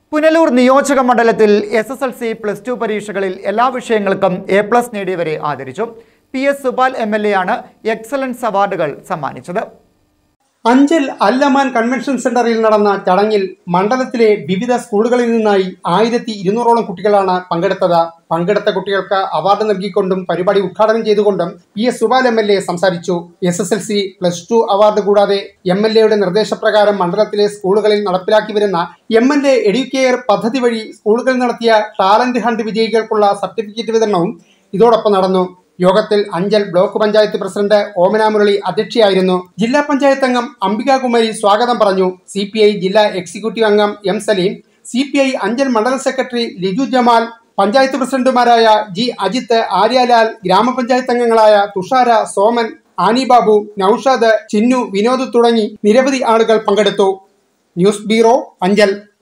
പുനലൂർ നിയോജക മണ്ഡലത്തിൽ S S L C plus two പരീക്ഷകളിൽ എല്ലാ വിഷയങ്ങൾക്കും എ പ്ലസ് നേടിയവരെ ആദരിച്ചു P S Subal M L A ആണ് എക്സലൻസ് അവാർഡുകൾ സമ്മാനിച്ചത് അഞ്ചൽ അല്ലമാൻ കൺവെൻഷൻ സെന്ററിൽ നടന്ന ചടങ്ങിൽ മണ്ഡലത്തിലെ വിവിധ സ്കൂളുകളിൽ നിന്നായി ആയിരത്തി ഇരുന്നൂറോളം കുട്ടികളാണ് പങ്കെടുത്തത് പങ്കെടുത്ത കുട്ടികൾക്ക് അവാർഡ് നൽകിക്കൊണ്ടും പരിപാടി ഉദ്ഘാടനം ചെയ്തുകൊണ്ടും P S Subal M L A സംസാരിച്ചു S S L C plus two award കൂടാതെ എം എൽ എയുടെ നിർദ്ദേശപ്രകാരം മണ്ഡലത്തിലെ സ്കൂളുകളിൽ നടപ്പിലാക്കി വരുന്ന എം എൽ എ എഡ്യൂക്കെയർ പദ്ധതി വഴി സ്കൂളുകളിൽ നടത്തിയ ടാലന്റ് ഹണ്ട് വിജയികൾക്കുള്ള സർട്ടിഫിക്കറ്റ് വിതരണവും ഇതോടൊപ്പം നടന്നു യോഗത്തിൽ അഞ്ചൽ ബ്ലോക്ക് പഞ്ചായത്ത് പ്രസിഡന്റ് ഓമന മുരളി അധ്യക്ഷയായിരുന്നു ജില്ലാ പഞ്ചായത്ത് അംഗം അംബികാകുമാരി സ്വാഗതം പറഞ്ഞു സി പി ഐ ജില്ലാ എക്സിക്യൂട്ടീവ് അംഗം M Saleem C P I Anchal മണ്ഡല സെക്രട്ടറി ലിജു ജമാൽ പഞ്ചായത്ത് പ്രസിഡന്റുമാരായ ജി അജിത്ത് ആര്യാലാൽ ഗ്രാമപഞ്ചായത്ത് അംഗങ്ങളായ തുഷാര സോമൻ ആനി ബാബു നൌഷാദ് ചിന്നു വിനോദ് തുടങ്ങി നിരവധി ആളുകൾ പങ്കെടുത്തു ന്യൂസ് ബ്യൂറോ അഞ്ചൽ